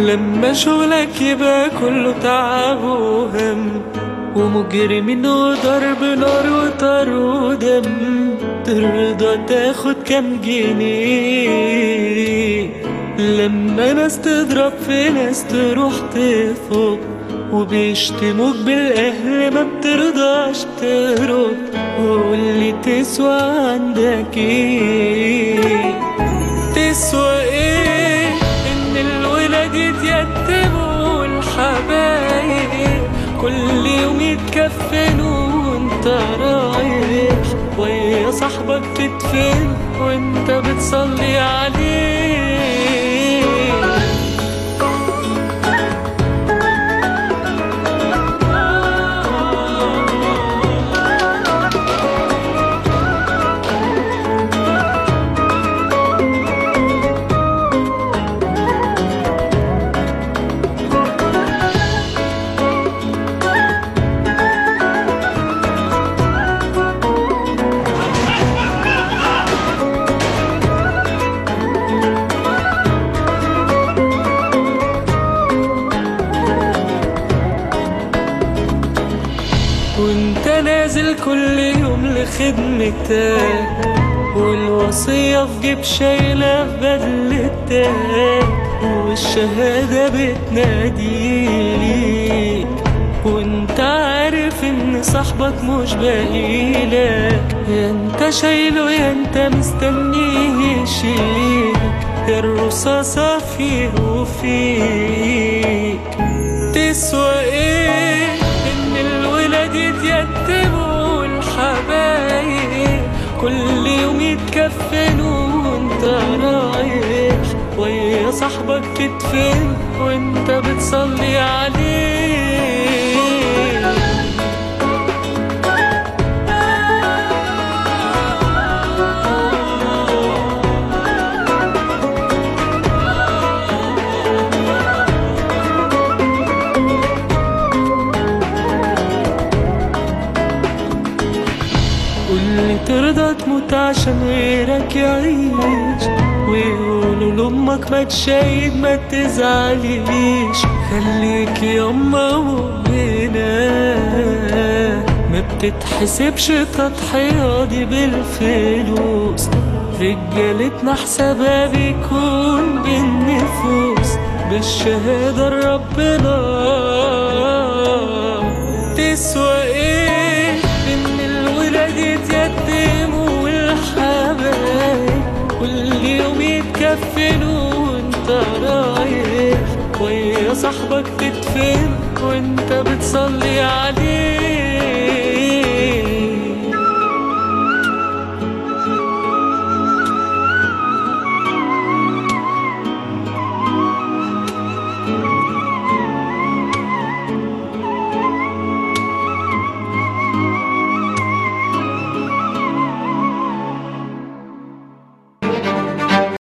لما شغلك يبقى كله تعب وهم ومجرمين وضرب نار وطار ودم ترضى تاخد كام جنيه لما ناس تضرب في ناس تروح تفوق وبيشتموك بالأهل ما بترضاش ترد واللي تسوى عندك ايه تسوى ايه ان الولاد يتيتموا والحبايب كل يوم يتكفنوا وانت رايح ويا صاحبك تدفن وانت بتصلي عليه وانت نازل كل يوم لخدمتك والوصية في جيب شايلة في بدلتك والشهادة بتناديك وانت عارف ان صاحبك مش باقيلك يا انت شايله يا انت مستنيه يشيلك يا الرصاصة فيه وفيك تسوى ايه ان الولاد يتيتموا والحبايب كل يوم يتكفنوا وانت رايح ويا صاحبك تدفن وانت بتصلي عليه واللي ترضى تموت عشان غيرك يعيش ويقولوا لأمك ما تشايد ما تزعليش خليك يما مؤمنة ما بتتحسبش تضحية دي بالفلوس رجالتنا حسابها بيكون بالنفوس بالشهادة لربنا تسوى ايه ان الولاد يتيتموا والحبايب كل يوم يتكفنوا وانت رايح ويا صاحبك تدفن وانت بتصلي عليه